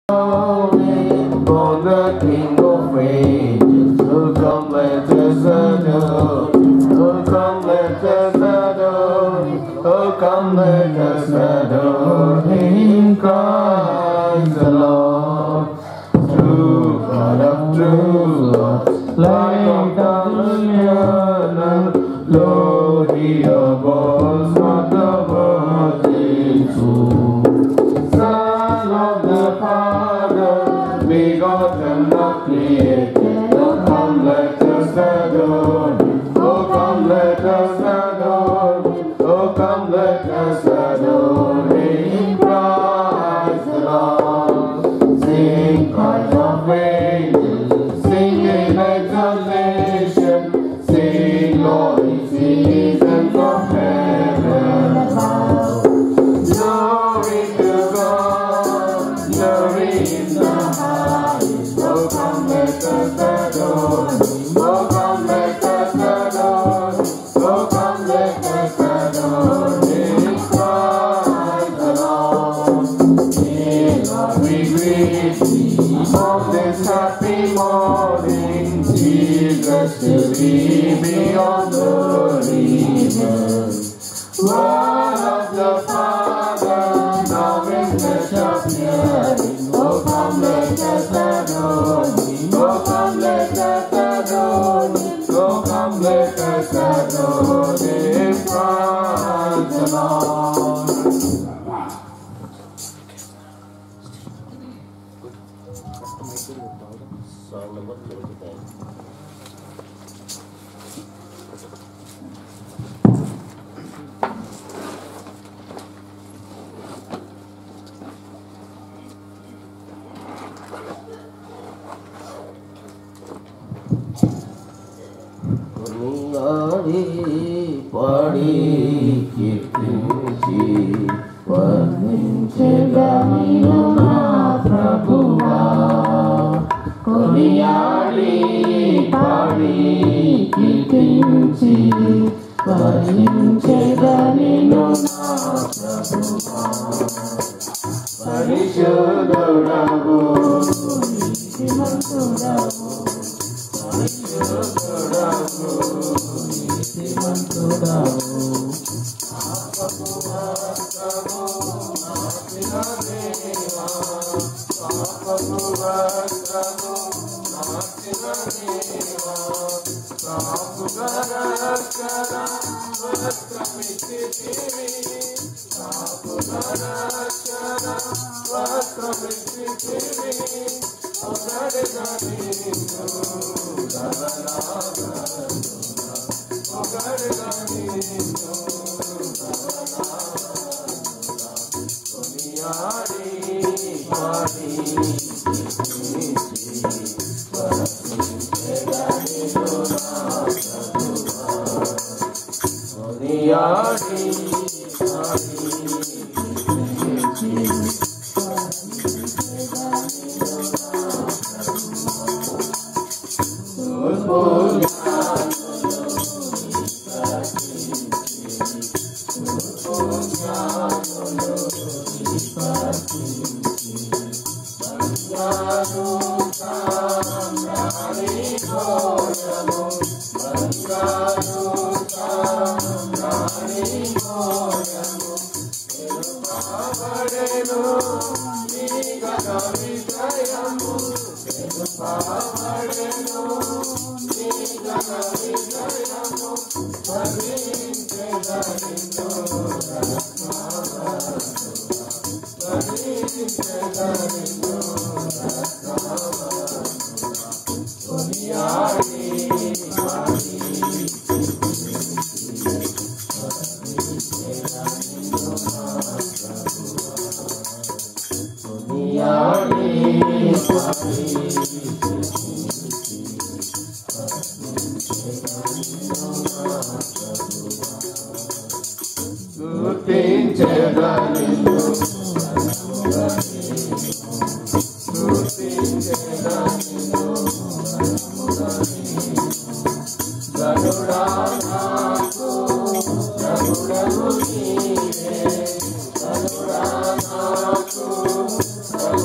On the King of Ages, oh come let us adore. Oh come let us adore. Oh come let us adore Him, Christ the Lord. True God of true Lord, light of the union, Lord, He abhors not the worldly fool. Son of the Father, begotten, not created. Oh, come, let us adore Him. Oh, come, let us adore Him. Oh, come, let us adore Him. Christ the Lord. Sing, Christ of angels, sing in exaltation, sing, glory, seasons of heaven above. Glory to God, glory in the highest. Oh, come, let us adore Him. Oh, come, let us adore Him. Oh, come, let us adore Him. Christ the Lord. King, Lord, we greet Thee on this happy morning. Jesus, to Thee beyond the river. Word of the Father, now in flesh appearing. Oh, come, let us adore Him. Oh, come, let us adore Him. Oh, come, let us adore Him. Christ the Lord. Song number 29. కొనియాడి పాడి కీర్తించి వర్ణించగలను నా ప్రభువా కొనియాడి పాడి కీర్తించి వర్ణించగలను నా ప్రభువా పరిశోధుడవు నీతిమంతుడవు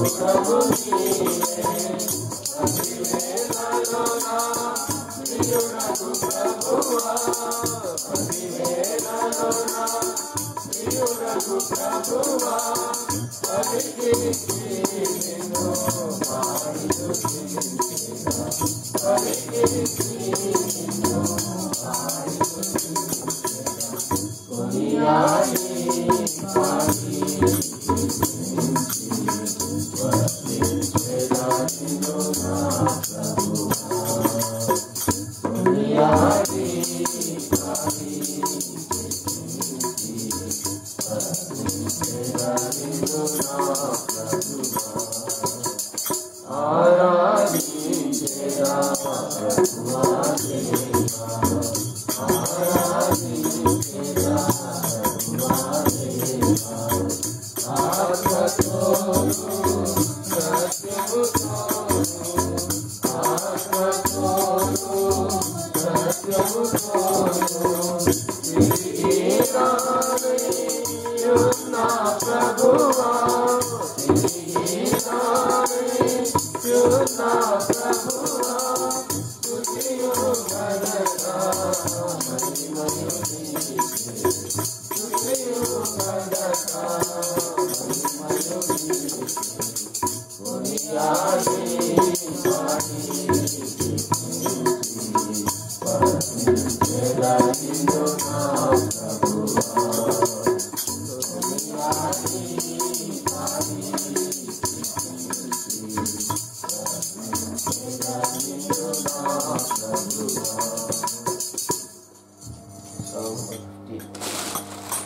Psalm 50.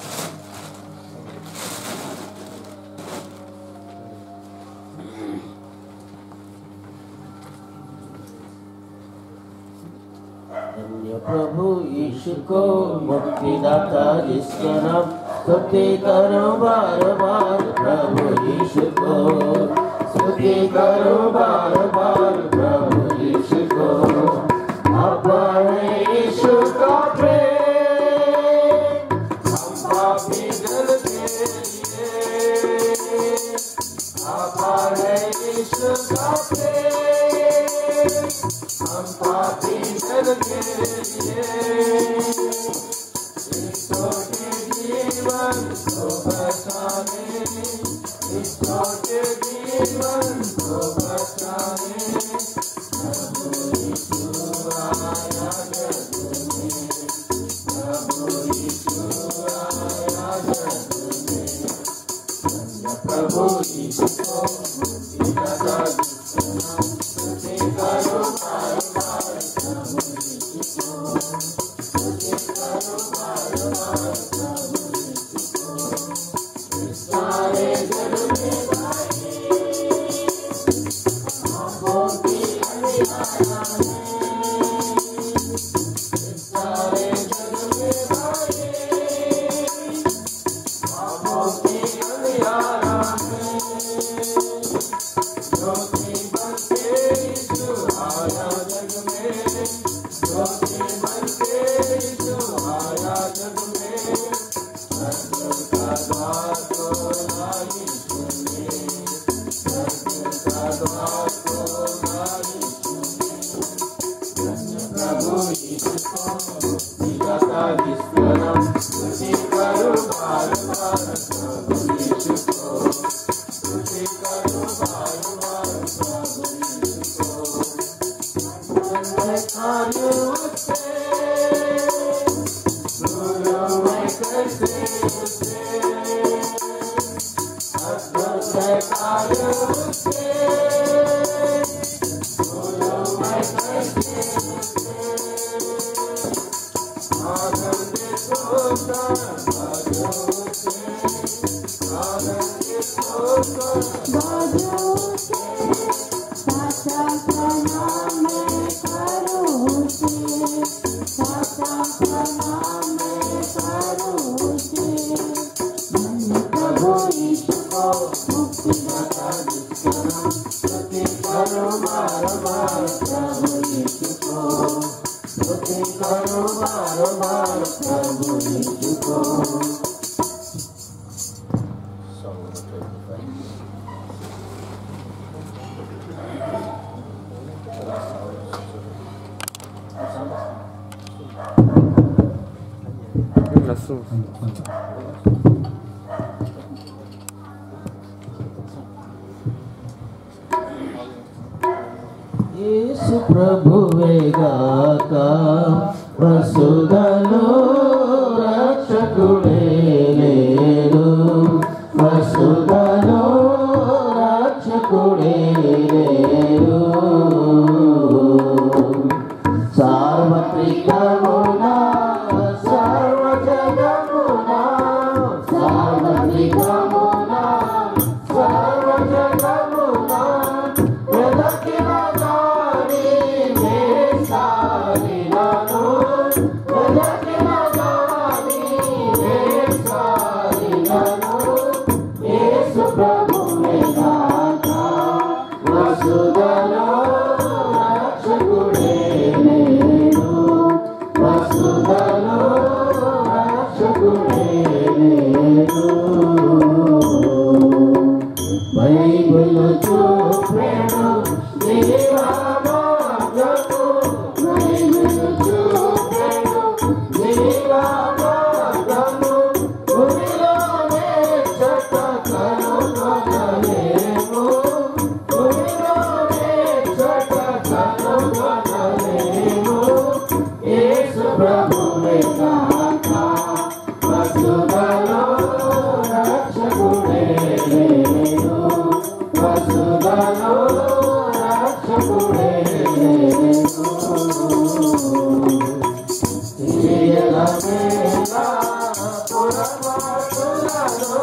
धन्य प्रभु यीशु को मुक्तिदाता जिसका नाम स्तुति करो बार बार प्रभु यीशु को स्तुति करो बार बार प्रभु यीशु को अपने यीशु का प्रेम हम पापी जल के लिए अपने यीशु का प्रेम हम पापी जल के लिए ईश्वर के जीवन को बचाने ईश्वर के जीवन को बचाने प्रभु यीशु आया जग में प्रभु यीशु आया जग में धन्य प्रभु यीशु को मुक्तिदाता जिसका नाम स्तुति करो बार बार प्रभु यीशु को स्तुति करो बार बार प्रभु यीशु को इस सारे जग में गाए आंखों की अंधियारा है इस सारे जग में गाए आंखों की अंधियारा है ज्योति बनके यीशु आया जग में ज्योति बनके यीशु आया जग में स्वर्ग का द्वार खोला यीशु ने स्वर्ग का द्वार खोला यीशु ने धन्य प्रभु यीशु को मुक्तिदाता जिसका नाम स्तुति करो बार बार प्रभु यीशु को स्तुति करो बार बार प्रभु यीशु को कार्य उससे भूलो मैं कैसे उसे अद्भुत है कार्य उससे भूलो मैं कैसे उसे आनंदित होकर बाजो उसे आनंदित होकर बाजो से साचा प्रणाम करो से साचा प्रणाम करो से धन्य प्रभु यीशु को मुक्तिदाता जिसका नाम स्तुति करो बार बार प्रभु यीशु को स्तुति करो बार बार प्रभु यीशु को Song number 25. యేసు ప్రభువేగాక వసుధలో రక్షకుడే లేరు వసుధలో రక్షకుడే లేరు సార్వత్రికమున సర్వజగమున సార్వత్రికమున సర్వజగమున వెదకిన గాని వేసారినను వెదకిన గాని వేసారినను యేసు ప్రభువే నాథ వసుధలో రక్షకుడే నేను వసుధలో రక్షకుడే నేను బైబిల్ చూపెను జీవమార్గము బైబిల్ చూపెను జీవమార్గము భూమిలోనే చెట్ట కనుగొనలేము భూమిలోనే చెట్ట కనుగొనలేము యేసు ప్రభువే కాక వసుధలో రక్షకుడే లేడు వసుధలో రక్షకుడే లేడు తిరియలమేలా పొరపాటులలో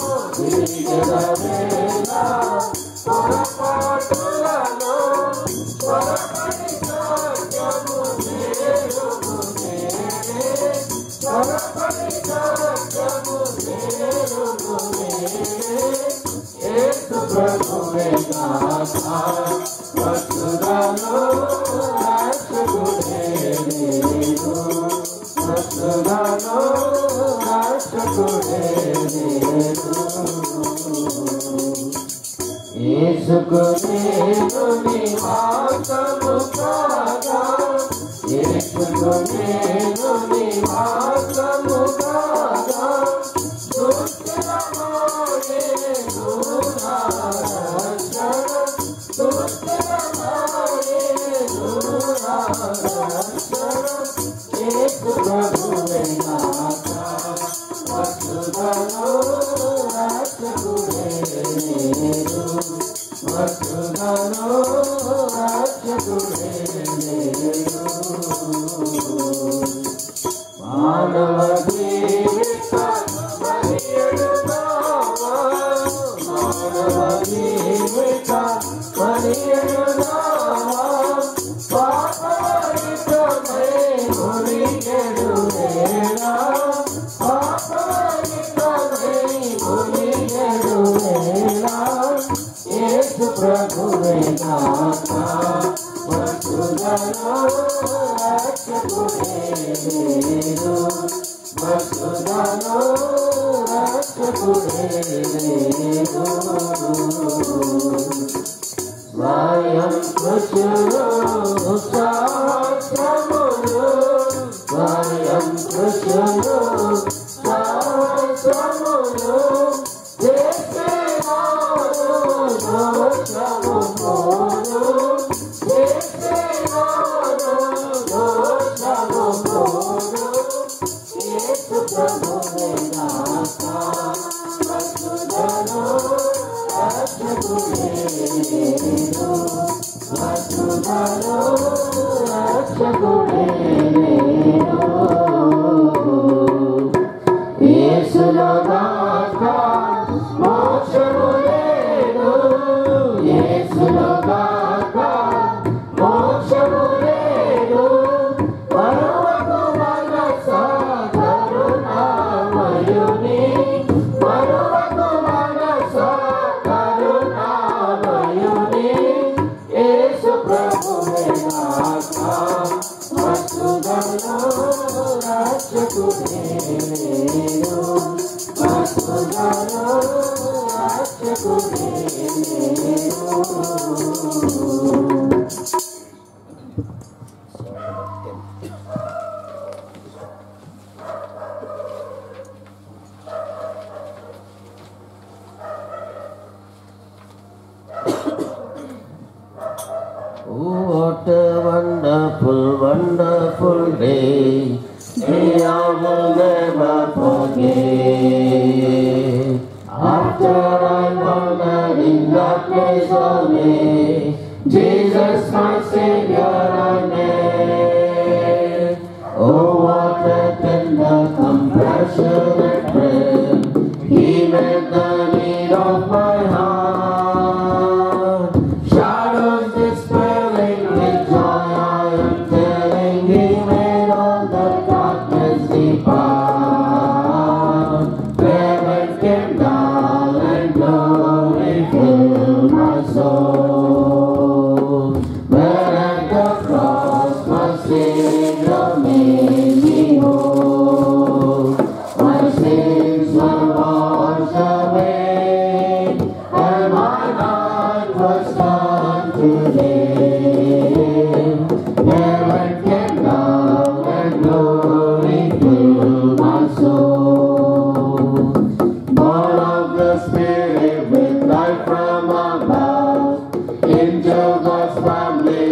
తిరియలమేలా పొరపాటులలో పొరపడి సత్యము చేరుము నేనే పొరపడి సత్యము చేరుము నేనే యేసు ప్రభువే నాథ వసుధలో రక్షకుడే నేను వసుధలో రక్షకుడే నేను యేసుకు నేను నివాసము కాగా యేసుకు నేను నివాసము కాగా దుఃఖమోయే దూరారక్షణ దుఃఖమోయే దూరారక్షణ యేసు ప్రభువే నాథ వసుధలో రక్షకుడే నేను వసుధలో రక్షకుడే నేను మానవ జీవిత మరియుడునావా మానవ జీవిత మరియుడునావా పాపరితమై మునిగెడు వేళ పాపరితమై మునిగెడు వేళ యేసు ప్రభువే నాథ వసుధలో రక్షకుడే నేను వసుధలో రక్షకుడే నేను స్వయం కృషులు శాస్త్రములు స్వయం కృషులు శాస్త్రములు చేసేవారు దోషము పోను చేసేవారు దోషము పోను యేసు ప్రభువే నాథ వసుధలో రక్షకుడే నేను వసుధలో రక్షకుడే నేను యేసులో దాక మోక్షము లేదు యేసులో దాక మోక్షము లేదు పరువకు మనస కరుణామయుని పరువకు మనస కరుణామయుని యేసు ప్రభువే నాథ వసుధలో What a wonderful, wonderful day. Day I will never forget. After I wandered in darkness away, Jesus my Savior I met. Oh, what a tender compassionate friend. He met the need of my heart. Shadows dispelling with joy, I am telling He made all the darkness depart. Heaven came down and glory filled my soul. When at the cross my Savior made me whole, my sins were washed away, and my life was turned to live. Heaven came down and glory filled my soul. Born of the Spirit with life from above, into God's family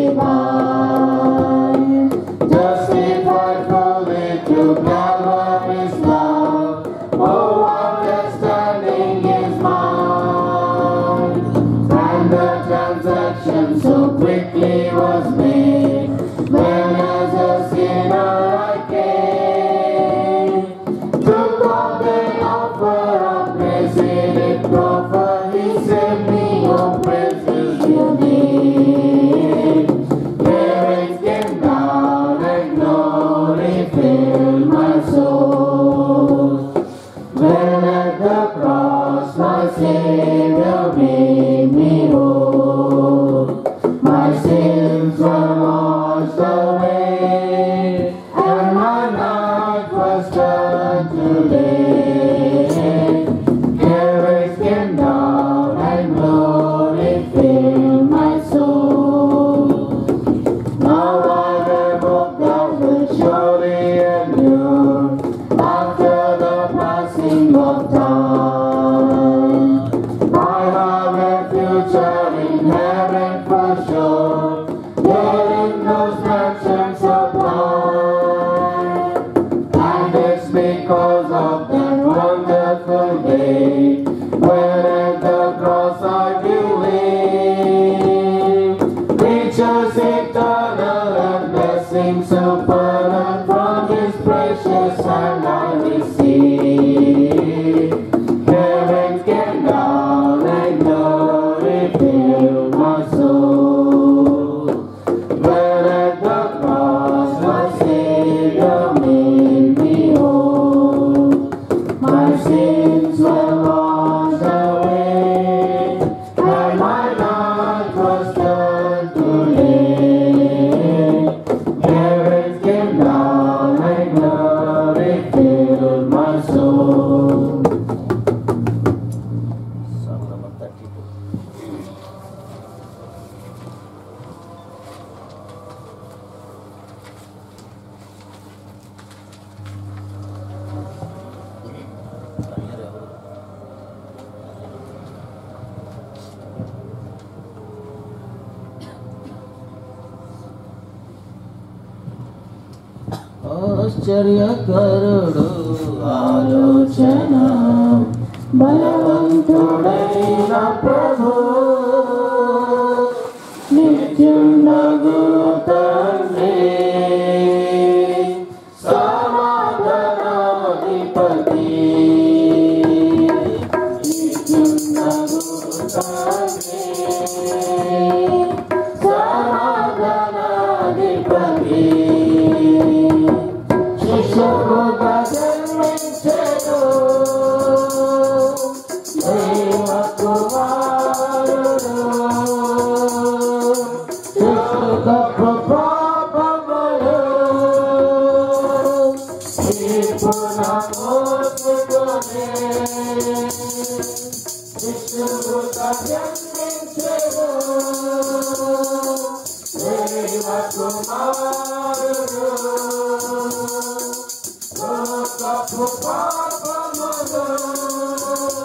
divine. Justified fully through Calvary's love, oh, understanding is mine. And the transaction so quickly was made, when as a sinner I came. Took on the offer of praise in it proffer, he saved me, oh praise is your name. Heavens came down and glory filled my soul. When at the cross my Savior made me whole, my sins were washed away, and my life was turned to day. Heavens came down and glory filled my soul. Now I have hope that will surely endure after the passing of time. I have a future in heaven for sure, there in those mansions sublime. And it's because of that wonderful day when at the cross I believe. Riches eternal and blessings supernal from His precious hand I receive. Heaven came down and glory filled my soul. When at the cross my Savior made me whole, my sins were washed away, and my life was turned to live. Heaven came down and glory filled my soul. Psalm number 32. ఆశ్చర్యకరుడు ఆలోచన బలవంతుడైన ప్రభు నిత్యుండగు తండ్రి సమాధానాధిపతి నిత్యుండగు తండ్రి సమాధానాధిపతి శిశువుగా జన్మించెను దైవ కుమారుడు శిశుగపు పాపములు తీర్పున మోసుకొనే శిశువుగా జన్మించెను దైవ కుమారుడు లోకపు పాపములు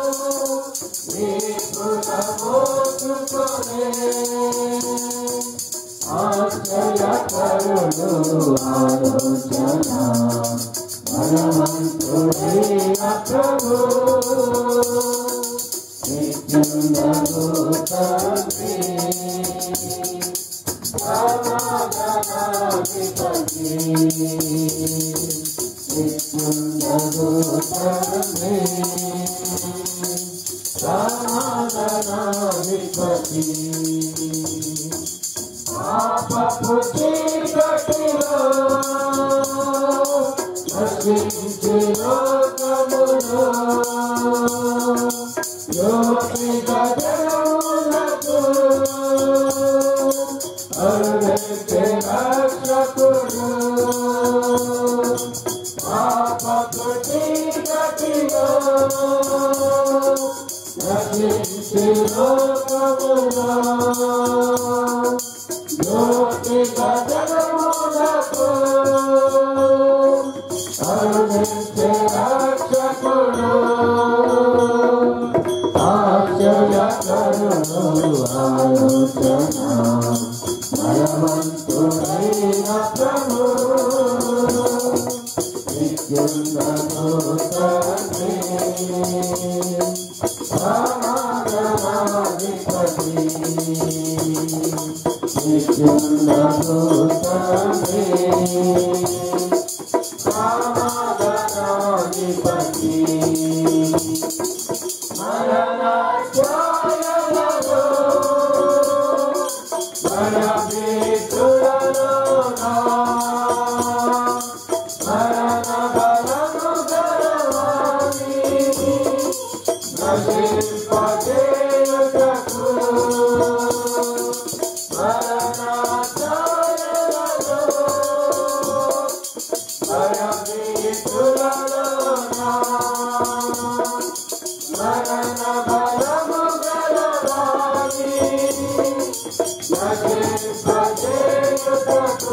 తీర్పున మోసుకొనే ఆశ్చర్యకరుడు ఆలోచన బలవంతుడైన ప్రభు నిత్యుండగు తండ్రి సమాధానాధిపతి నిత్యుండగు తండ్రి సమాధానాధిపతి పాపపు చీకటిలో నశించి లోకములో యోగి గజములకు అరుణించే రక్షకుడు పాపపు చీకటిలో నశించి లోకములో జ్యోతి గజములకు అరుణించే రక్షకుడు ఆశ్చర్యకరుడు ఆలోచన బలవంతుడైన ప్రభు నిత్యుండగు తండ్రి సమాధానాధిపతి నిత్యుండగు తండ్రి సమాధానాధిపతి మరణ ఛాయలలో భయభీతులలో మరణ బలము గలవాణి నశింపజేయుటకు మరణ ఛాయలలో భయభీతులలో మరణ బలము గలవాణి నశింపజేయుటకు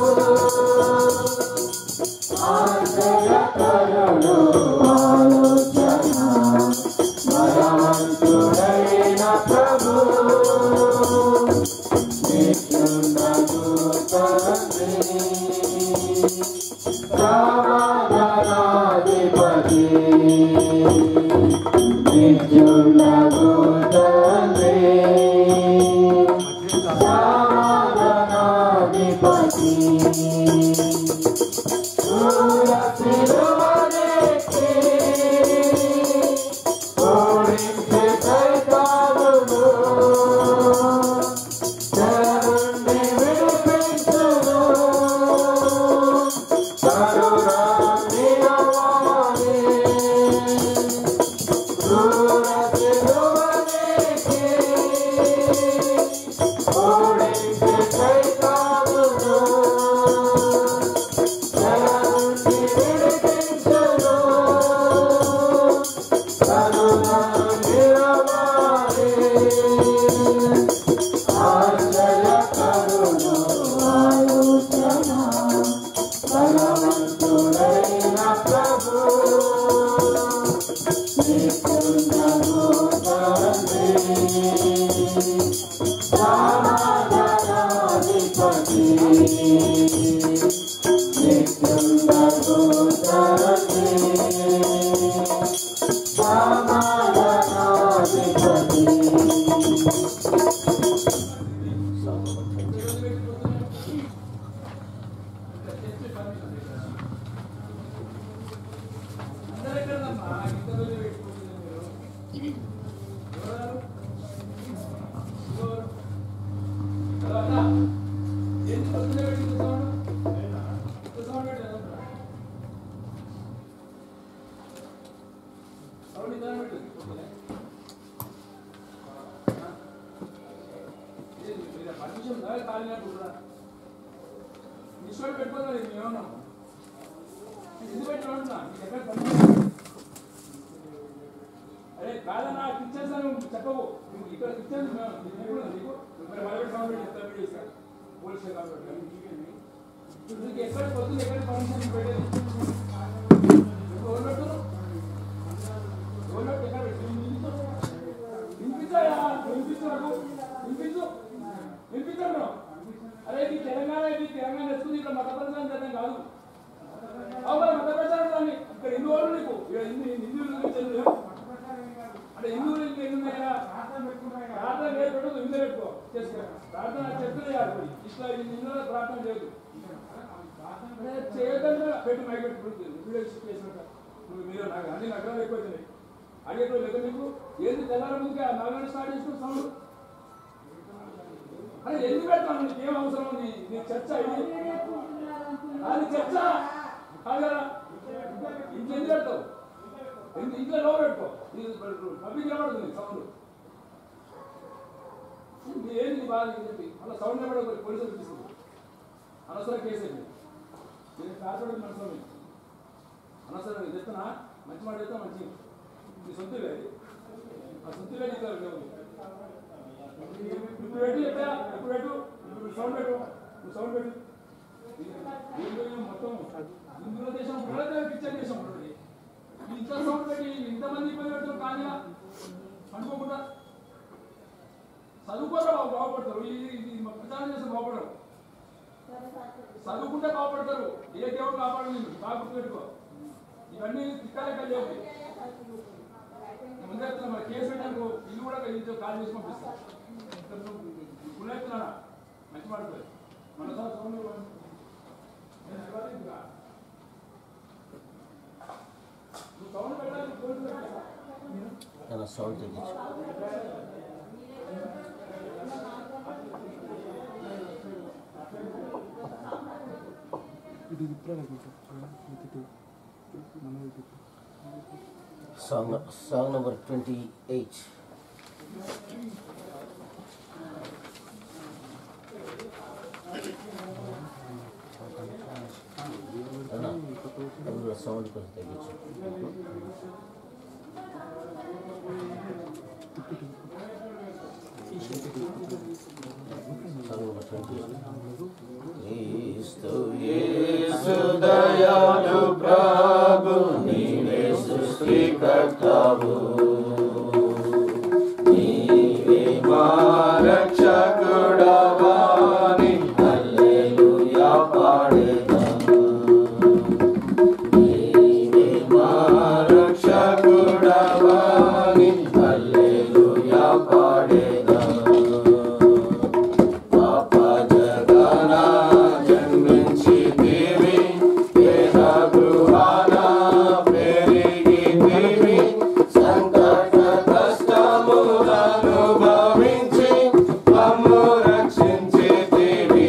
ఆశ్చర్యకరుడు ఆలోచన బలవంతుడైన ప్రభు నిత్యుండగు తండ్రి సమాధానాధిపతి నిత్యుండగు తండ్రి సమాధానాధిపతి దూర శిలువనెక్కి ఓడించే సైతానును చెరనుండి విడిపించును కరుణానియవాణి దూర శిలువనెక్కి ఓడించే సైతానును చెరనుండి విడిపించును కరుణానియవాణి ఆశ్చర్యకరుడు ఆలోచన బలవంతుడైన ప్రభు నిత్యుండగు తండ్రి సమాధానాధిపతి నిత్యుండగు తండ్రి సమాధానాధిపతి పెట్టుకోవాలి ఏమన్నా ఎందుకు పెట్టుకుంటున్నా ఎక్కడ పని అరే కాదన్నా ఇచ్చేస్తాను చెప్పవు నువ్వు ఇక్కడ ఇచ్చాను నీకు నీకు మరి మరొకటి కావాలి చెప్తా వీడియో ఇస్తాను పోలీస్ కాబట్టి ఇప్పుడు నీకు ఎక్కడ పొద్దున ఎక్కడ పర్మిషన్ పెట్టేది ఎవరు పెట్టు ఎవరు పెట్టు ఎక్కడ పెట్టు వినిపించాయా వినిపించు నాకు వినిపించు వినిపించాను అరే నీకు ముందే పెట్టుకో చేసుకో ప్రార్థన చెప్తే చేయాలి ఇట్లా ఇందులో ప్రార్థన చేయదు అరే చేయొద్దంటే పెట్టు మైక్ పెట్టు వీడియో చేసినట్టు నువ్వు మీరు నాకు అన్ని నగరాలు ఎక్కువైతున్నాయి అడిగేటో లేదు నీకు ఏంది తెల్లారి ముందుకే ఆ నగరాన్ని స్టార్ట్ చేసుకుని సౌండ్ అరే ఎందుకు పెడతాను నీకు ఏం అవసరం ఉంది నీ చర్చ ఇది అది చర్చ కాదు కదా ఇంకెందుకు పెడతావు ఇంటి- ఇంట్లో లో పెట్టుకో ఇది పబ్లిక్ కనబడుతుంది సౌండ్ ఇది ఏంది నీ బాధ ఇది చెప్పి అలా సౌండ్ కనబడదు పోలీసులు తీసుకుంది అనవసరం కేసు అయింది నేను కాపాడేది మనసులో మీకు. అనవసరం ఇది చెప్తున్నా మంచి మాట చెప్తా మంచి నీ సొంతలే అది. ఆ సొంతలే నీకు లేవు. ఇప్పుడు పెట్టు చెప్పా ఇప్పుడు పెట్టు ఇప్పుడు సౌండ్ పెట్టు నువ్వు సౌండ్ పెట్టు దీంట్లో ఏం మొత్తం ఇందులో దేశం ప్రజల పిక్చర్ దేశం ఉంటుంది ఇంత సౌండ్ పెట్టి ఇంతమంది ఇబ్బంది పెట్టారు కానీ అనుకోకుండా చదువుకోరా బాబు బాగుపడతారు ఇది ఇది ప్రచారం చేస్తే బాగుపడరు చదువుకుంటే బాగుపడతారు ఏ దేవుడు కాపాడు నేను బాగా గుర్తుపెట్టుకో ఇవన్నీ తిక్కలెక్క లేవు ముందే చెప్తున్నా, మరి కేసు పెట్టాను ఇల్లు కూడా ఇంట్లో కాల్ చేసి పంపిస్తాను గుణెత్తున్నానా మంచి మాట్లాడు మన సార్ సౌండ్ ఇవ్వండి. నేను ఇవ్వాలి ఇంకా. నువ్వు సౌండ్ పెట్టాలి పోలీసులు పెట్టాలి. తన సౌండ్ తగ్గించు song song number twenty eight sound కొంచెం తగ్గించు క్రీస్తు యేసు దయాళు ప్రభు నీవే సృష్టికర్తవు నీవే మా రక్షకుడవాని హల్లెలూయా పాడేదము నీవే మా రక్షకుడవాని హల్లెలూయా పాడేదము పాప జగన జన్మించితివి పేద గృహాన పెరిగితివి సంకట కష్టములను భవించి మమ్ము రక్షించితివి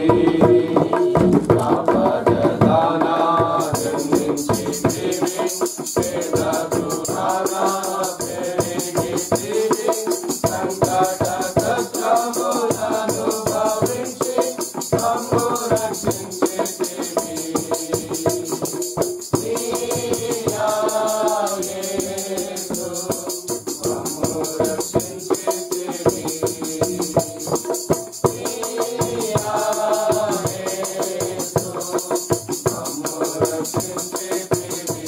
పాప జగన జన్మించితివి పేద గృహాన పెరిగితివి సంకట కష్టములను భవించి మమ్ము రక్షించితివి నీయా యేసు మమ్ము రక్షించితివి నీయా యేసు మమ్ము రక్షించితివి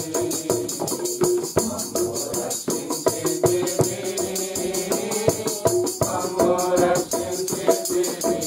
మమ్ము రక్షించితివి మమ్ము రక్షించితివి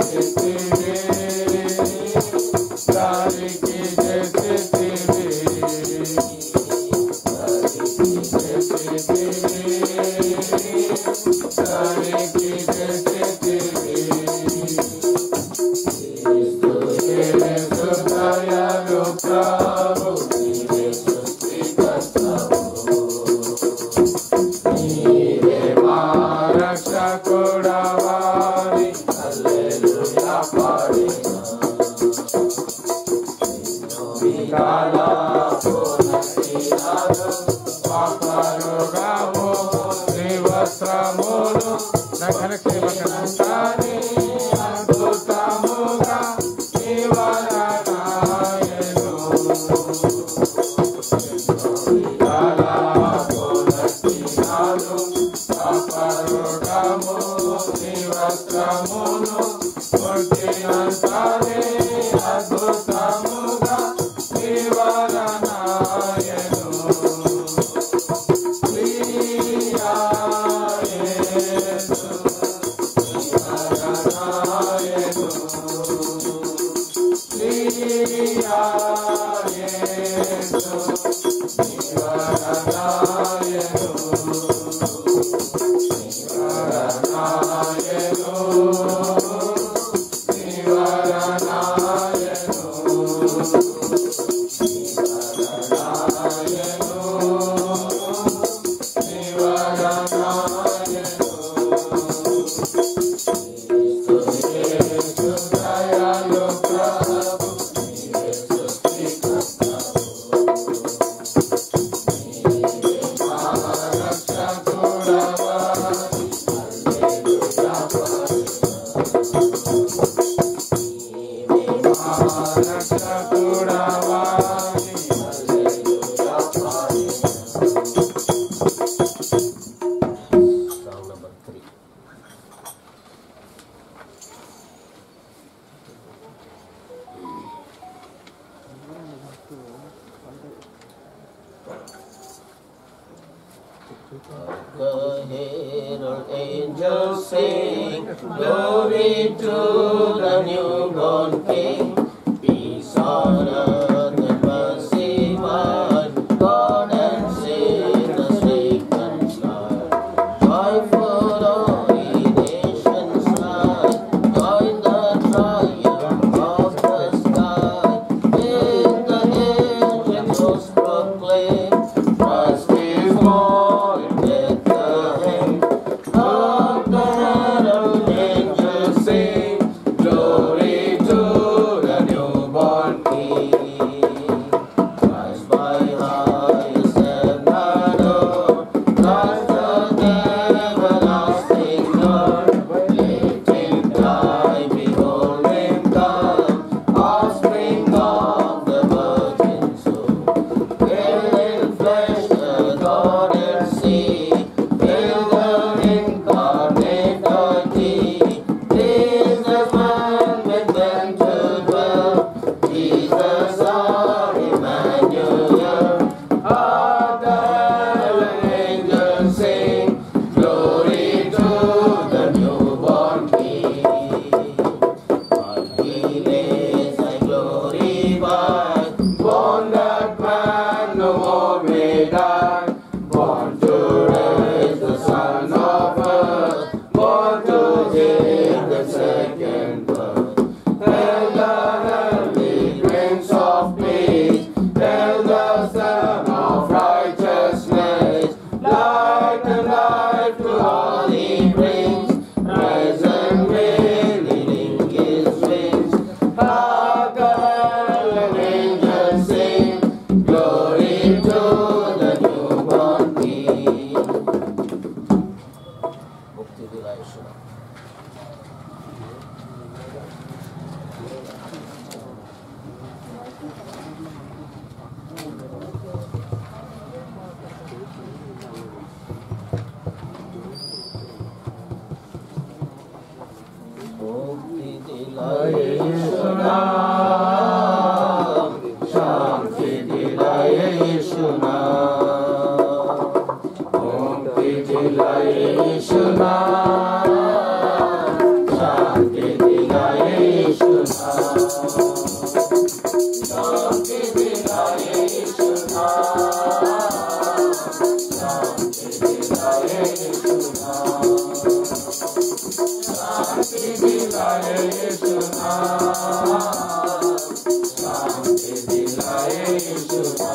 Thank you. Song number three. The herald angels sing, glory to the newborn King. Peace on earth and mercy mild, God and sinners meek and sky. Joyful all ye nations rise, join the triumph of the sky. With the angels proclaim, Christ is born in Bethlehem. Hark the herald angels sing, glory to the newborn King. Christ by highest and hallowed, Christ the everlasting Lord. Let him die, behold him come, offspring of the virgin soul. Veiled in flesh, the God and see, fill the incarnate deity. Jesus man with them to dwell, Jesus our Emmanuel. Hark the herald angels sing, glory to the newborn King. While he lays thy glory by, born that man no more may die. Born to raise the son of earth, born to give the second birth. Tell the heavenly Prince of Peace, tell the Son of Righteousness, light and life to all he brings, rise and reign, leading his wings. Hark the herald angels sing, glory to the newborn King. मुक्ति दिलाए सुना मुक्ति दिलाए सुना शांति दिलाए सुना मुक्ति दिलाए सुना शांति दिलाए सुना शांति दिलाए सुना शांति दिलाए सुना शांति दिलाए सुना शांति दिलाए सुना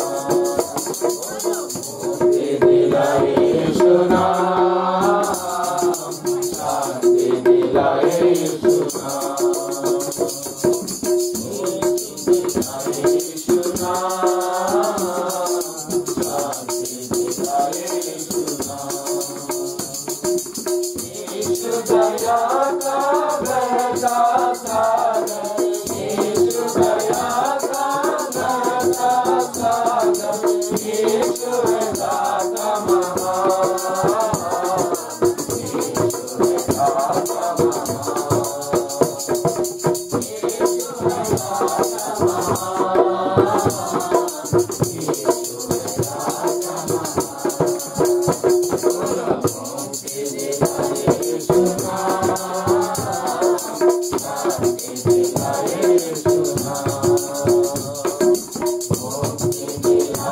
मुक्ति दिलाए सुना शांति दिलाए सुना मुक्ति दिलाए सुना शांति दिलाए सुना यीशु दया का बहता सागर यीशु दया का बहता सागर यीशु है दाता महान यीशु है दाता महान यीशु है दाता महान यीशु है दाता महान मुक्ति दिलाए सुना शांति दिलाए सुना मुक्ति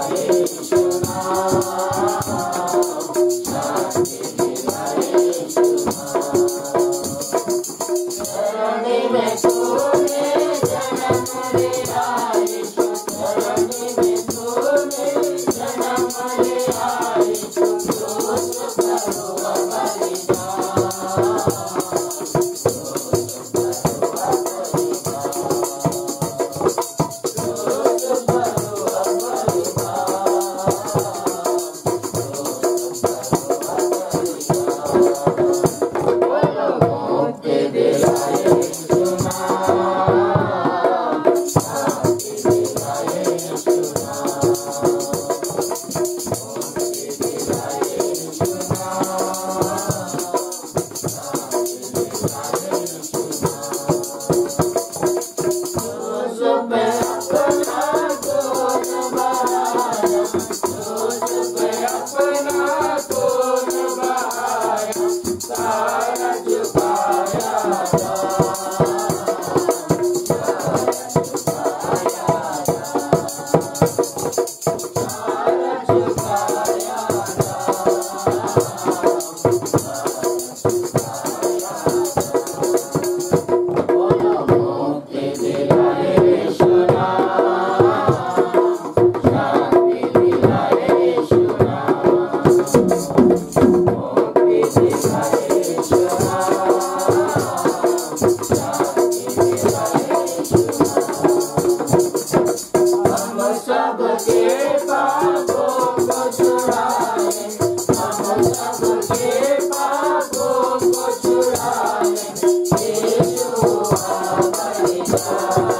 पापों को छुड़ाए हम सबके पापों को छुड़ाए यीशु आ बलिदान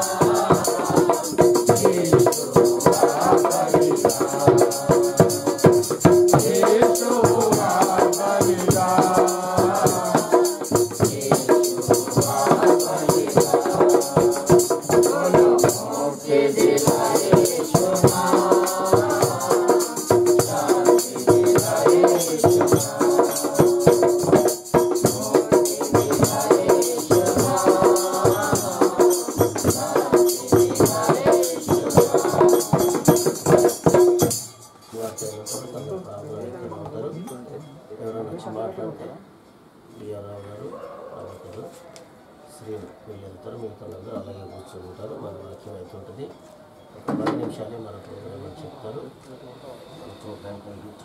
ఎవరైనా వచ్చి మాట్లాడతారా బిఆర్ఆర్ గారు రావుతారు శ్రీ వీళ్ళు వెళ్తారు మిగతా వాళ్ళందరూ అలాగే కూర్చొని ఉంటారు మన వాక్యం అవుతుంటుంది ఒక పది నిమిషాలే మన ప్రోగ్రామ్ అని చెప్తారు ఈ ప్రోగ్రామ్ కంప్లీట్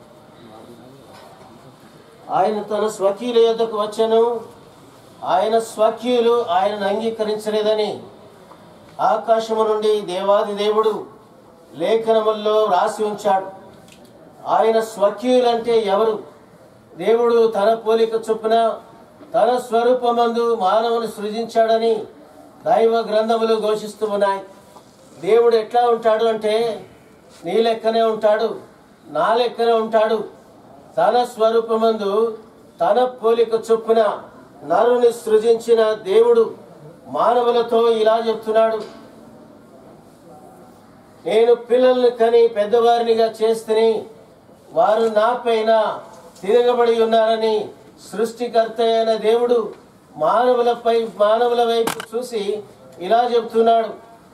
ఆయన తన స్వకీయుల యొద్దకు వచ్చాను ఆయన స్వకీయులు ఆయనను అంగీకరించలేదని ఆకాశము నుండి దేవాది దేవుడు లేఖనముల్లో రాసి ఉంచాడు ఆయన స్వకీయులంటే ఎవరు దేవుడు తన పోలిక చొప్పున తన స్వరూపమందు మానవుని సృజించాడని దైవ గ్రంథములు ఘోషిస్తూ ఉన్నాయి దేవుడు ఎట్లా ఉంటాడు అంటే నీ లెక్కనే ఉంటాడు నా లెక్కనే ఉంటాడు తన స్వరూపమందు తన పోలిక చొప్పున నరుని సృజించిన దేవుడు మానవులతో ఇలా చెప్తున్నాడు నేను పిల్లల్ని కని పెద్దవారినిగా చేస్తని వారు నా పైన తిరగబడి ఉన్నారని సృష్టికర్త అయిన దేవుడు మానవులపై మానవుల వైపు చూసి ఇలా చెప్తున్నాడు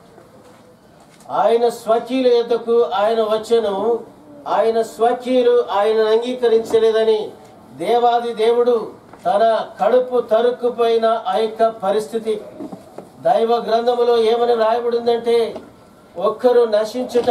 ఆయన స్వకీయుల యొద్దకు ఆయన వచ్చెను ఆయన స్వకీయులు ఆయన అంగీకరించలేదని దేవాది దేవుడు తన కడుపు తరుక్కుపోయిన ఆ యొక్క పరిస్థితి దైవ గ్రంథములో ఏమని రాయబడిందంటే ఒక్కరు నశించుట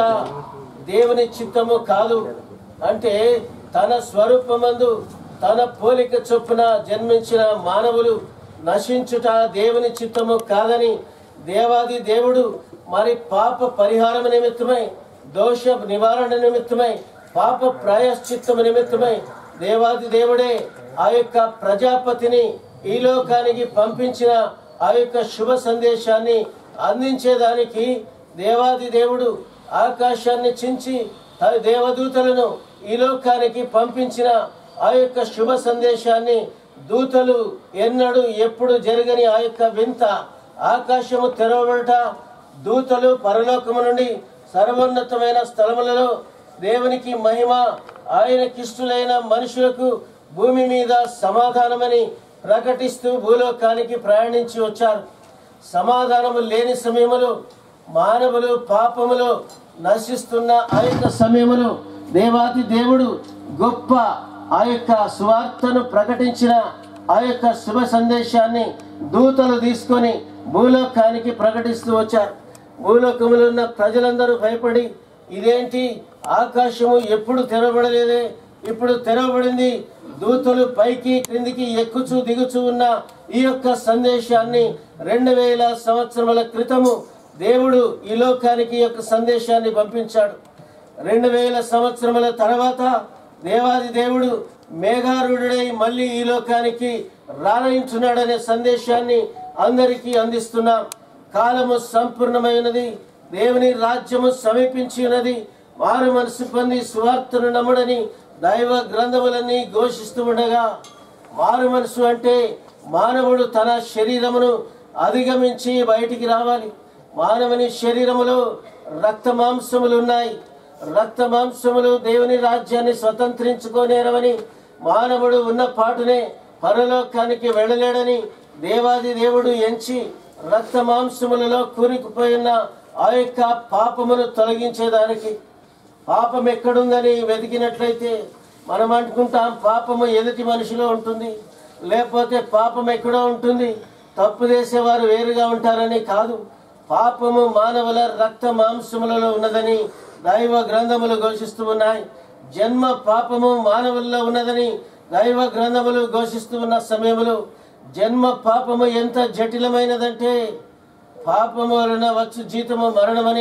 దేవుని చిత్తము కాదు అంటే తన స్వరూపమందు తన పోలిక చొప్పున జన్మించిన మానవులు నశించుట దేవుని చిత్తము కాదని దేవాది దేవుడు మరి పాప పరిహారం నిమిత్తమై దోష నివారణ నిమిత్తమై పాప ప్రాయశ్చిత్తము నిమిత్తమై దేవాది దేవుడే ఆ యొక్క ప్రజాపతిని ఈ లోకానికి పంపించిన ఆ యొక్క శుభ సందేశాన్ని అందించేదానికి దేవాది దేవుడు ఆకాశాన్ని చించి తన దేవదూతలను ఈ లోకానికి పంపించిన ఆ యొక్క శుభ సందేశాన్ని దూతలు ఎన్నడూ ఎప్పుడు జరగని ఆ యొక్క వింత ఆకాశము తెరవబడట దూతలు పరలోకము నుండి సర్వోన్నతమైన స్థలములలో దేవునికి మహిమ ఆయనకిష్టులైన మనుషులకు భూమి మీద సమాధానమని ప్రకటిస్తూ భూలోకానికి ప్రయాణించి వచ్చారు సమాధానము లేని సమయములో మానవులు పాపములో నశిస్తున్న ఆ యొక్క సమయములో దేవాది దేవుడు గొప్ప ఆ యొక్క సువార్తను ప్రకటించిన ఆ యొక్క శుభ సందేశాన్ని దూతలు తీసుకొని భూలోకానికి ప్రకటిస్తూ వచ్చారు భూలోకములో ఉన్న ప్రజలందరూ భయపడి ఇదేంటి ఆకాశము ఎప్పుడు తెరవబడలేదే ఇప్పుడు తెరవబడింది దూతలు పైకి క్రిందికి ఎక్కుచూ దిగుచూ ఉన్న ఈ యొక్క సందేశాన్ని రెండు వేల సంవత్సరముల క్రితము దేవుడు ఈ లోకానికి ఈ యొక్క సందేశాన్ని పంపించాడు రెండు వేల సంవత్సరముల తర్వాత దేవాది దేవుడు మేఘారుడై మళ్ళీ ఈ లోకానికి రానయించున్నాడనే సందేశాన్ని అందరికీ అందిస్తున్నాం కాలము సంపూర్ణమైనది దేవుని రాజ్యము సమీపించి ఉన్నది వారు మనసు పొంది సువార్తను నమ్ముడని దైవ గ్రంథములన్నీ ఘోషిస్తూ ఉండగా మారు మనసు అంటే మానవుడు తన శరీరమును అధిగమించి బయటికి రావాలి మానవుని శరీరములో రక్త మాంసములు ఉన్నాయి రక్త మాంసములు దేవుని రాజ్యాన్ని స్వతంత్రించుకోనేరవని మానవుడు ఉన్న పాటునే పరలోకానికి వెళ్ళలేడని దేవాది దేవుడు ఎంచి రక్త మాంసములలో కూరుకుపోయిన ఆ యొక్క పాపమును తొలగించేదానికి పాపం ఎక్కడుందని వెతికినట్లయితే మనం అనుకుంటాం పాపము ఎదుటి మనిషిలో ఉంటుంది లేకపోతే పాపం ఎక్కడో ఉంటుంది తప్పు చేసేవారు వేరుగా ఉంటారని కాదు పాపము మానవుల రక్త మాంసములలో ఉన్నదని దైవ గ్రంథములు ఘోషిస్తూ ఉన్నాయి జన్మ పాపము మానవుల్లో ఉన్నదని దైవ గ్రంథములు ఘోషిస్తూ ఉన్న సమయంలో జన్మ పాపము ఎంత జటిలమైనదంటే పాపము వలన వచ్చు జీతము మరణమని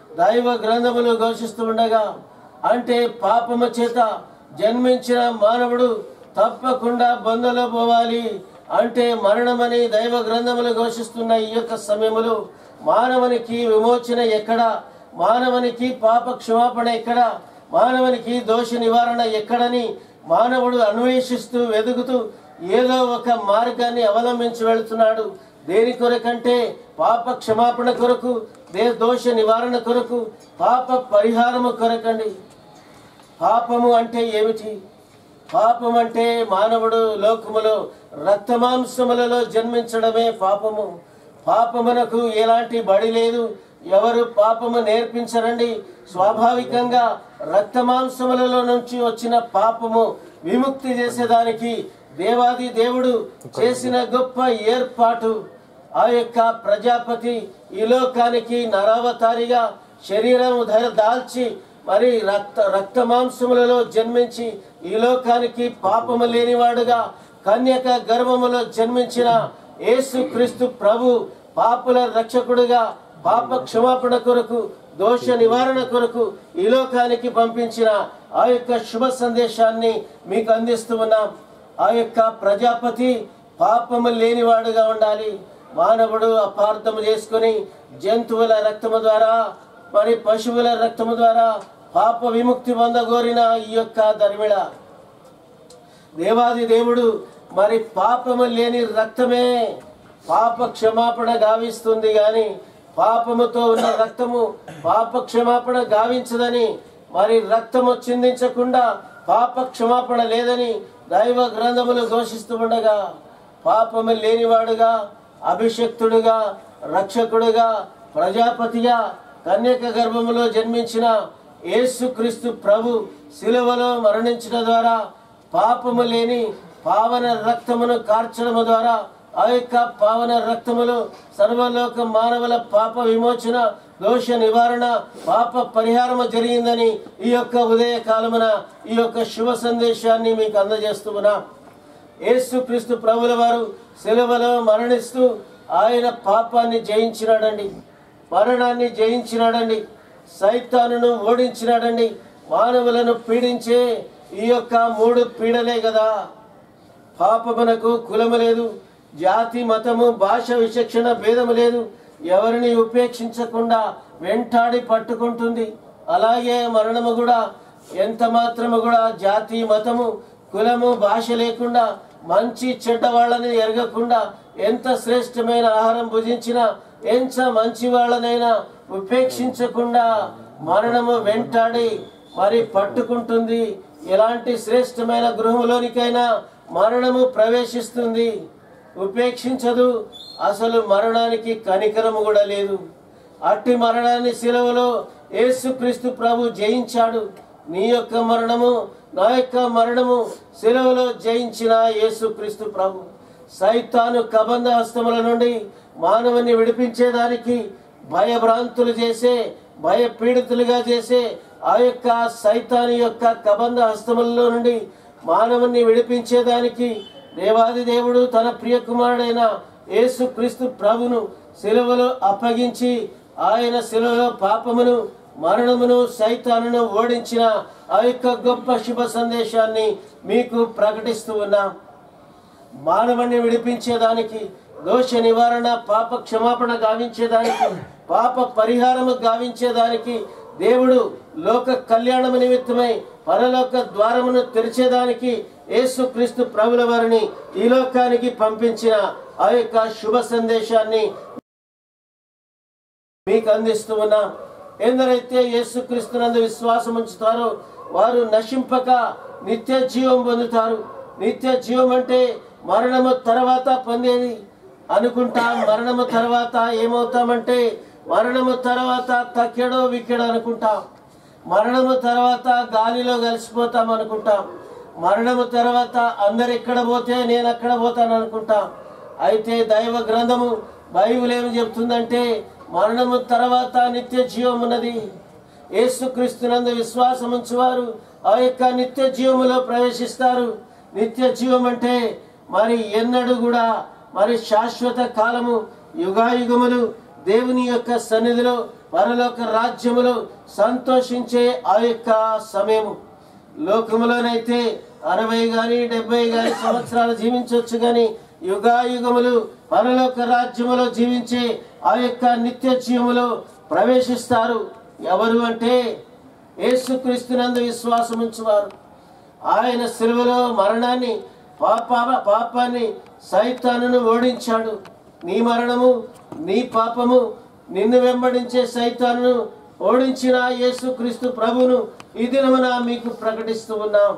దైవ గ్రంథములు ఘోషిస్తూ ఉండగా అంటే పాపము చేత జన్మించిన మానవుడు తప్పకుండా బంధలో పోవాలి అంటే మరణమని దైవ గ్రంథములు ఘోషిస్తున్న ఈ యొక్క సమయములో మానవునికి విమోచన ఎక్కడ మానవునికి పాప క్షమాపణ ఎక్కడ మానవునికి దోష నివారణ ఎక్కడని మానవుడు అన్వేషిస్తూ వెతుకుతూ ఏదో ఒక మార్గాన్ని అవలంబించి వెళుతున్నాడు దేని కొరకంటే పాప క్షమాపణ కొరకు దే దోష నివారణ కొరకు పాప పరిహారము కొరకండి పాపము అంటే ఏమిటి పాపం అంటే మానవుడు లోకములో రక్తమాంసములలో జన్మించడమే పాపము పాపమునకు ఎలాంటి బడి లేదు ఎవరు పాపము నేర్పించరండి స్వాభావికంగా రక్తమాంసములలో నుంచి వచ్చిన పాపము విముక్తి చేసేదానికి దేవాది దేవుడు చేసిన గొప్ప ఏర్పాటు ఆ యొక్క ప్రజాపతి ఈ లోకానికి నరావతారిగా శరీరము ధర దాల్చి మరి రక్త రక్త మాంసములలో జన్మించి ఈ లోకానికి పాపము లేనివాడుగా కన్యక గర్భములో జన్మించిన యేసు క్రీస్తు ప్రభు పాపుల రక్షకుడుగా పాప క్షమాపణ కొరకు దోష నివారణ కొరకు ఈ లోకానికి పంపించిన ఆ యొక్క శుభ సందేశాన్ని మీకు అందిస్తూ ఉన్నాం ఆ యొక్క ప్రజాపతి పాపము లేనివాడుగా ఉండాలి మానవుడు అపార్థము చేసుకొని జంతువుల రక్తము ద్వారా మరి పశువుల రక్తము ద్వారా పాప విముక్తి పొందగోరిన ఈ యొక్క ధర్మిళ దేవాది దేవుడు మరి పాపము లేని రక్తమే పాప క్షమాపణ గావిస్తుంది గాని పాపముతో ఉన్న రక్తము పాప క్షమాపణ గావించదని మరి రక్తము చిందించకుండా పాప క్షమాపణ లేదని దైవ గ్రంథములు ఘోషిస్తూ ఉండగా పాపము లేనివాడుగా అభిషక్తుడుగా రక్షకుడుగా ప్రజాపతిగా కన్యక గర్భములో జన్మించిన యేసుక్రీస్తు ప్రభు శిలువలో మరణించడం ద్వారా పాపము లేని పావన రక్తమును కార్చడము ద్వారా ఆ యొక్క పావన రక్తములో సర్వలోక మానవుల పాప విమోచన దోష నివారణ పాప పరిహారము జరిగిందని ఈ యొక్క ఉదయ కాలమున ఈ యొక్క శుభ సందేశాన్ని మీకు అందజేస్తున్నా యేసుక్రీస్తు ప్రభుల వారు సెలవులో మరణిస్తూ ఆయన పాపాన్ని జయించినాడండి మరణాన్ని జయించినాడండి సైతానును ఓడించినాడండి మానవులను పీడించే ఈ యొక్క మూడు పీడలే కదా పాపమునకు కులము లేదు జాతి మతము భాష విచక్షణ భేదము లేదు ఎవరిని ఉపేక్షించకుండా వెంటాడి పట్టుకుంటుంది అలాగే మరణము కూడా ఎంత మాత్రము కూడా జాతి మతము కులము భాష లేకుండా మంచి చెడ్డ వాళ్ళని ఎరగకుండా ఎంత శ్రేష్టమైన ఆహారం భుజించినా ఎంత మంచి వాళ్ళనైనా ఉపేక్షించకుండా మరణము వెంటాడి మరి పట్టుకుంటుంది ఎలాంటి శ్రేష్టమైన గృహంలోనికైనా మరణము ప్రవేశిస్తుంది ఉపేక్షించదు అసలు మరణానికి కనికరము కూడా లేదు అట్టి మరణాన్ని శిలవలో యేసుక్రీస్తు ప్రభు జయించాడు నీ యొక్క మరణము నా యొక్క మరణము శిలవలో జయించిన యేసుక్రీస్తు ప్రభు సైతాను కబంధ హస్తముల నుండి మానవుని విడిపించేదానికి భయభ్రాంతులు చేసే భయపీడితులుగా చేసే ఆ యొక్క సైతాని యొక్క కబంధ హస్తములలో నుండి మానవుని విడిపించేదానికి దేవాది దేవుడు తన ప్రియ కుమారుడైన యేసు క్రీస్తు ప్రభును శిలువలో అప్పగించి ఆయన శిలువలో పాపమును మరణమును సైతానును ఓడించిన ఆ యొక్క గొప్ప శుభ సందేశాన్ని మీకు ప్రకటిస్తూ ఉన్నాం మానవుని విడిపించేదానికి దోష నివారణ పాప క్షమాపణ గావించేదానికి పాప పరిహారము గావించేదానికి దేవుడు లోక కళ్యాణము నిమిత్తమై పరలోక ద్వారమును తెరిచేదానికి యేసుక్రీస్తు ప్రభుల వారిని ఈ లోకానికి పంపించిన ఆ యొక్క శుభ సందేశాన్ని మీకు అందిస్తూ ఉన్నాం ఎందరైతే యేసుక్రీస్తునందు విశ్వాసం ఉంచుతారో వారు నశింపక నిత్య జీవం పొందుతారు నిత్య జీవం అంటే మరణము తర్వాత పొందేది అనుకుంటాం మరణము తర్వాత ఏమవుతామంటే మరణము తర్వాత తక్కెడో విక్కెడో అనుకుంటాం మరణము తర్వాత గాలిలో కలిసిపోతాం అనుకుంటాం మరణము తర్వాత అందరు ఎక్కడ పోతే నేను అక్కడ పోతాను అనుకుంటాం అయితే దైవ గ్రంథము బైబిల్ ఏమి చెప్తుందంటే మరణము తర్వాత నిత్య జీవం ఉన్నది యేసుక్రీస్తునందు విశ్వాసం ఉంచువారు ఆ యొక్క నిత్య జీవములో ప్రవేశిస్తారు నిత్య జీవం అంటే మరి ఎన్నడూ కూడా మరి శాశ్వత కాలము యుగాయుగములు దేవుని యొక్క సన్నిధిలో పరలోక రాజ్యములో సంతోషించే ఆ యొక్క సమయము లోకములోనైతే అరవై గాని డెబ్బై గాని సంవత్సరాలు జీవించవచ్చు గాని యుగాయుగములు పరలోక రాజ్యములో జీవించే ఆ యొక్క నిత్య జీవములో ప్రవేశిస్తారు ఎవరు అంటే యేసుక్రీస్తునందు విశ్వాసం ఉంచువారు ఆయన సిలువలో మరణాన్ని పాప పాపాన్ని సైతానును ఓడించాడు నీ మరణము నీ పాపము నిన్ను వెంబడించే సైతానును ఓడించిన యేసుక్రీస్తు ప్రభువును ఈ దినమున మీకు ప్రకటిస్తూ ఉన్నాం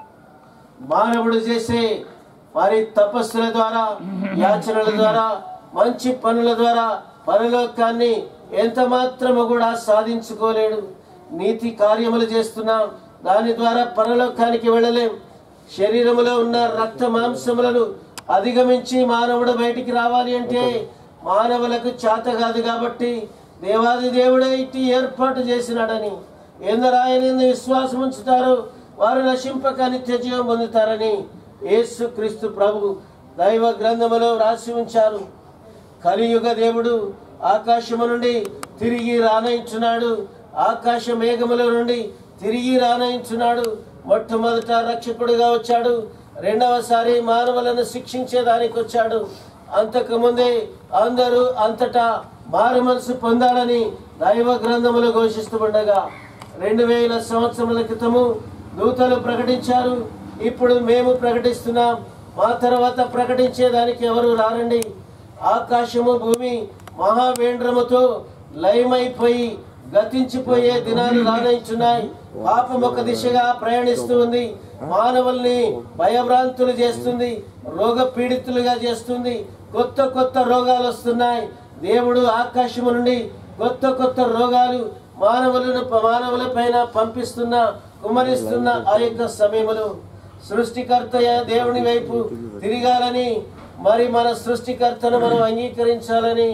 మానవుడు చేసే వారి తపస్సుల ద్వారా యాచనల ద్వారా మంచి పనుల ద్వారా పరలోకాన్ని ఎంత మాత్రము కూడా సాధించుకోలేడు నీతి కార్యములు చేస్తున్నాం దాని ద్వారా పరలోకానికి వెళ్ళలేం శరీరములో ఉన్న రక్త మాంసములను అధిగమించి మానవుడు బయటికి రావాలి అంటే మానవులకు చేత కాదు కాబట్టి దేవాది దేవుడే ఇట్టి ఏర్పాటు చేసినాడని ఎందరు ఆయన యందు విశ్వాసం ఉంచుతారో వారు నశింపక నిత్య జీవం పొందుతారని యేసు క్రీస్తు ప్రభు దైవ గ్రంథములో రాసి ఉంచారు కలియుగ దేవుడు ఆకాశము నుండి తిరిగి రానయించున్నాడు ఆకాశ మేఘముల నుండి తిరిగి రానయించున్నాడు మొట్టమొదట రక్షకుడిగా వచ్చాడు రెండవసారి మానవులను శిక్షించేదానికి వచ్చాడు అంతకు ముందే అందరూ అంతటా మారు మనసు పొందాలని దైవ గ్రంథములు ఘోషిస్తుండగా రెండు వేల సంవత్సరముల క్రితము దూతలు ప్రకటించారు ఇప్పుడు మేము ప్రకటిస్తున్నాం మా తర్వాత ప్రకటించేదానికి ఎవరు రారండి ఆకాశము భూమి మహావేంద్రముతో లయమైపోయి గతించిపోయే దినాలు రానయించున్నాయి పాపం ఒక దిశగా ప్రయాణిస్తూ ఉంది మానవుల్ని భయభ్రాంతులు చేస్తుంది రోగ పీడితులుగా చేస్తుంది కొత్త కొత్త రోగాలు వస్తున్నాయి దేవుడు ఆకాశము నుండి కొత్త కొత్త రోగాలు మానవులను మానవుల పైన పంపిస్తున్న కుమరిస్తున్న ఆ యొక్క సమయములో సృష్టికర్త దేవుని వైపు తిరగాలని మరి మన సృష్టికర్తను మనం అంగీకరించాలని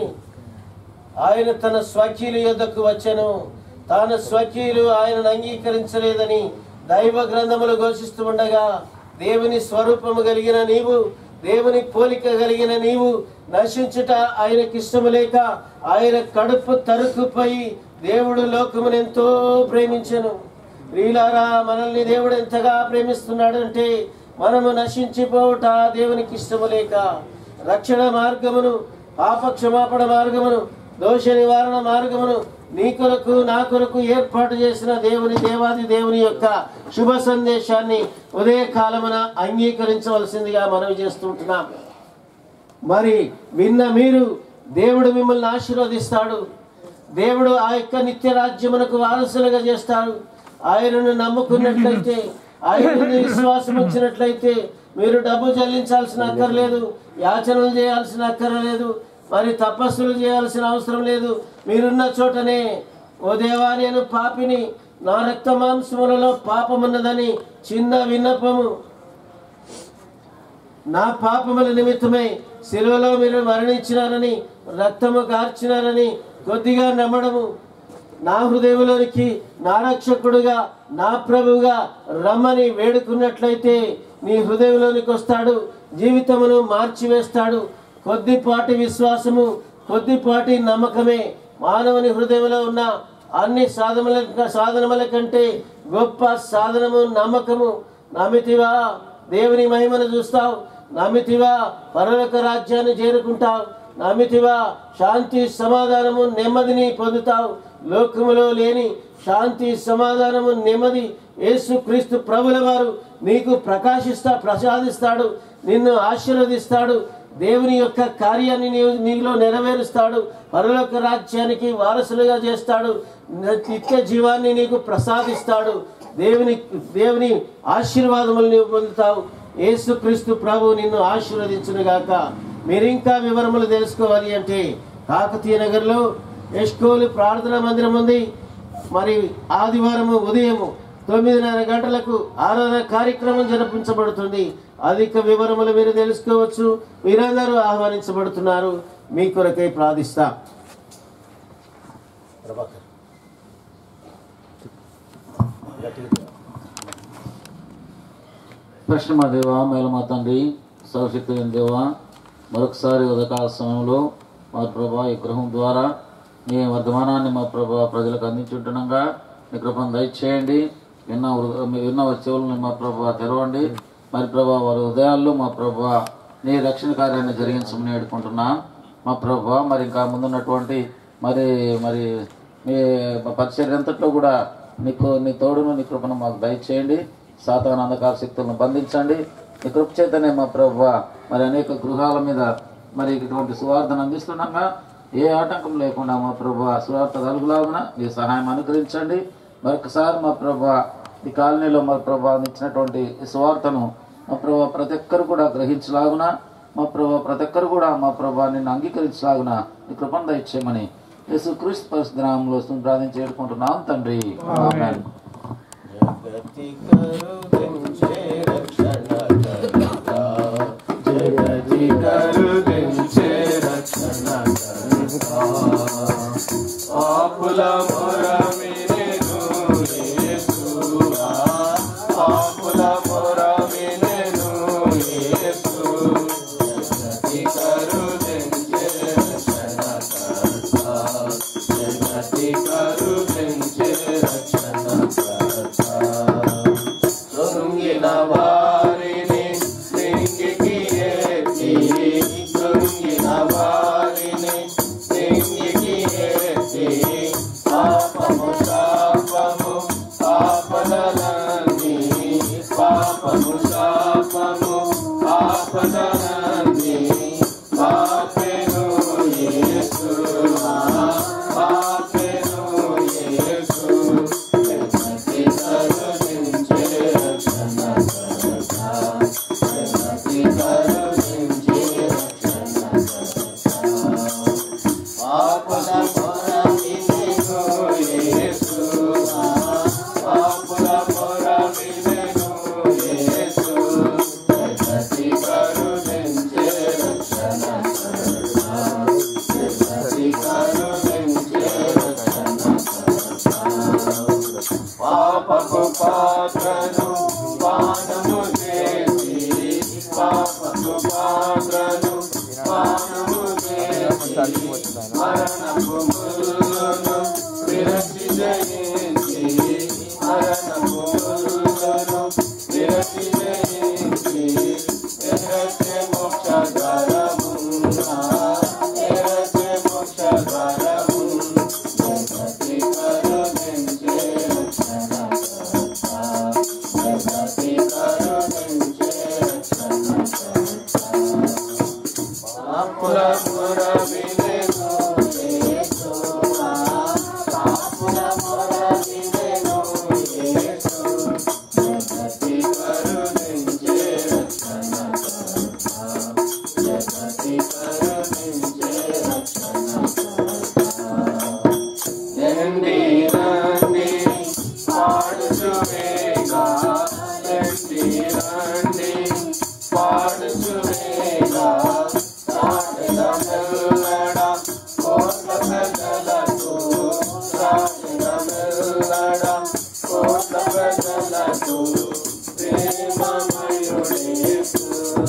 ఆయన తన స్వకీయుల యొద్దకు వచ్చెను తాను స్వకీయులు ఆయనను అంగీకరించలేదని దైవ గ్రంథములు ఘోషిస్తూ ఉండగా దేవుని స్వరూపము కలిగిన నీవు దేవుని పోలిక కలిగిన నీవు నశించుట ఆయనకి ఇష్టము లేక ఆయన కడుపు తరుకుపోయి దేవుడు లోకమును ఎంతో ప్రేమించెను ప్రియులారా మనల్ని దేవుడు ఎంతగా ప్రేమిస్తున్నాడు అంటే మనము నశించిపోవుట దేవునికి ఇష్టము లేక రక్షణ మార్గమును పాప క్షమాపణ మార్గమును దోష నివారణ మార్గమును నీ కొరకు నా కొరకు ఏర్పాటు చేసిన దేవుని దేవాది దేవుని యొక్క శుభ సందేశాన్ని ఉదయకాలమున అంగీకరించవలసిందిగా మనవి చేస్తుంటున్నాం మరి విన్న మీరు దేవుడు మిమ్మల్ని ఆశీర్వదిస్తాడు దేవుడు ఆ యొక్క నిత్య రాజ్యమునకు వారసులుగా చేస్తాడు ఆయనను నమ్ముకున్నట్లయితే ఆయనను విశ్వాసం ఉంచినట్లయితే మీరు డబ్బు చెల్లించాల్సిన అక్కర్లేదు యాచనలు చేయాల్సిన అక్కర్లేదు మరి తపస్సులు చేయాల్సిన అవసరం లేదు మీరున్న చోటనే ఓ దేవా నేను పాపిని నా రక్త మాంసములలో పాపమున్నదని చిన్న విన్నపము నా పాపముల నిమిత్తమై శిలువలో మీరు మరణించినారని రక్తము కార్చినారని కొద్దిగా నమ్మడము నా హృదయంలోనికి నా రక్షకుడుగా నా ప్రభువుగా రమ్మని వేడుకున్నట్లయితే నీ హృదయంలోనికి వస్తాడు జీవితమును మార్చివేస్తాడు కొద్దిపాటి విశ్వాసము కొద్దిపాటి నమ్మకమే మానవుని హృదయంలో ఉన్న అన్ని సాధనల సాధనముల కంటే గొప్ప సాధనము నమ్మకము నమ్మితివా దేవుని మహిమను చూస్తావు నమ్మితివా పరలోక రాజ్యాన్ని చేరుకుంటావు నమ్మితివా శాంతి సమాధానము నెమ్మదిని పొందుతావు లోకములో లేని శాంతి సమాధానము నెమ్మది యేసు క్రీస్తు ప్రభుల వారు నీకు ప్రకాశిస్తా ప్రసాదిస్తాడు నిన్ను ఆశీర్వదిస్తాడు దేవుని యొక్క కార్యాన్ని నీవు నీలో నెరవేరుస్తాడు పరలోక రాజ్యానికి వారసులుగా చేస్తాడు నిత్య జీవాన్ని నీకు ప్రసాదిస్తాడు దేవుని దేవుని ఆశీర్వాదములు నీవు పొందుతావు యేసుక్రీస్తు ప్రభు నిన్ను ఆశీర్వదించును గాక మీరు ఇంకా వివరములు తెలుసుకోవాలి అంటే కాకతీయ నగర్లో ఎస్కోలు ప్రార్థనా మందిరం ఉంది మరి ఆదివారము ఉదయము తొమ్మిదిన్నర గంటలకు ఆరాధన కార్యక్రమం జరిపించబడుతుంది అధిక వివరములు మీరు తెలుసుకోవచ్చు మీరందరూ ఆహ్వానించబడుతున్నారు మీ కొరకై ప్రార్థిస్తా ప్రభాకర్ గట్టిగా ప్రశ్న మా దేవ మేల మా తండ్రి సర్వశక్తి దేవ మరొకసారి ఉదకాల సమయంలో మా ప్రభా ఈ గృహం ద్వారా నీ వర్ధమానాన్ని మా ప్రభా ప్రజలకు అందించుంటున్నాగా నీ కృపను దయచేయండి విన్న హృ- విన్న చెవులను మా ప్రభా తెరవండి మరి ప్రభా వారి హృదయాల్లో మా ప్రభా నీ రక్షణ కార్యాన్ని జరిగించమని వేడుకుంటున్నా మా ప్రభా మరి ఇంకా ముందున్నటువంటి మరి మరి మీ పరిచర్య అంతట్లో కూడా నీకు నీ తోడును నీ కృపను మాకు దయచేయండి సాతాన అంధకార శక్తులను బంధించండి నీ కృప చేతనే మా ప్రభు మరి అనేక గృహాల మీద మరి ఇటువంటి సువార్తను అందిస్తున్నాగా ఏ ఆటంకం లేకుండా మా ప్రభు సువార్త కలుగులాగున మీ సహాయం అనుగ్రహించండి మరొకసారి మా ప్రభు ఈ కాలనీలో మా ప్రభు అందించినటువంటి ఈ సువార్తను మా ప్రభు ప్రతి ఒక్కరు కూడా గ్రహించలాగున మా ప్రభు ప్రతి ఒక్కరు కూడా మా ప్రభు నిన్ను అంగీకరించలాగున నీ కృపను దయచేయమని యేసు క్రీస్తు పరిశుద్ధ నామంలో ప్రార్థించి వేడుకుంటున్నాం తండ్రి ఆమేన్. జగతి కరుదించే రక్షణకర్త జగతి కరుదించే రక్షణకర్త పాపుల మొర వినెను యేసువా పాపుల మొర వినెను యేసు జగతి కరుదించే రక్షణకర్త జగతి కరుదించే రక్షణకర్త కృంగిన వారిని నింగికి ఎత్తి కృంగిన వారిని నింగికి ఎత్తి పాపము శాపము ఆపదలన్నీ పాపము శాపము ఆపదలన్నీ పాపెను యేసు పాపెను యేసు జగతి కరుణించే రక్షణకర్త జగతి కరుణించే రక్షణకర్త పాపల మొర వినెను యేసు పాపల మొర వినెను యేసు జగతి కరుణించే రక్షణకర్త జగతి కరుణించే రక్షణకర్త పాపపు పాత్రను పానము చేసి పాపపు పాత్రను పానము చేసి మరణపు ముల్లును విరచి జయించి మరణపు ముల్లును విరచి జయించి ఎరచే మోక్ష ద్వారమున్నా ఎరచే మోక్ష ద్వారమున్నా జగతి కరుణించే రక్షణకర్త జగతి కరుణించే రక్షణకర్త పాపుల పుర వినెను యేసువా పాపుల పుర వినెను యేసు జగతి కరుణించే రక్షణకర్త జగతి కరుణించే రక్షణకర్త రండి రండి పాడుచువేగా రండి రండి పాడుచువేగా సాటిన మెల్లడ కోట్ల ప్రజలకు సాటిన మెల్లడ కోట్ల ప్రజలకు ప్రేమమయుడేసు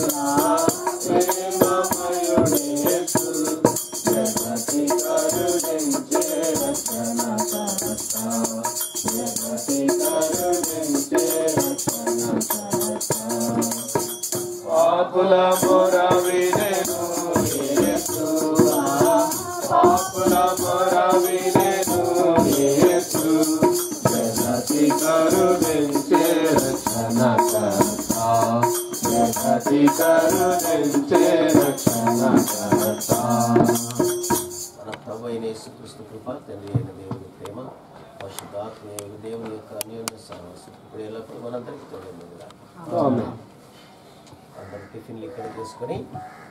ప్రేమమయుడేసు జగతి కరుణించే రక్షణకర్త జగతి కరుణించే రక్షణకర్త పాపుల మొర వినెను యేసువా పాపుల మొర వినెను యేసు జగతి కరుణించే రక్షణకర్త జగతి కరుణించే రక్షణకర్త మన ప్రభు అయిన యేసుక్రీస్తు కృప తండ్రి అయిన దేవుని ప్రేమ పరిశుద్ధాత్మీయ దేవుని యొక్క అన్యోన్య సహవాసం ఇప్పుడు ఎల్లప్పుడూ మనందరికీ తోడు అందరు టిఫిన్లు ఇక్కడ చేసుకొని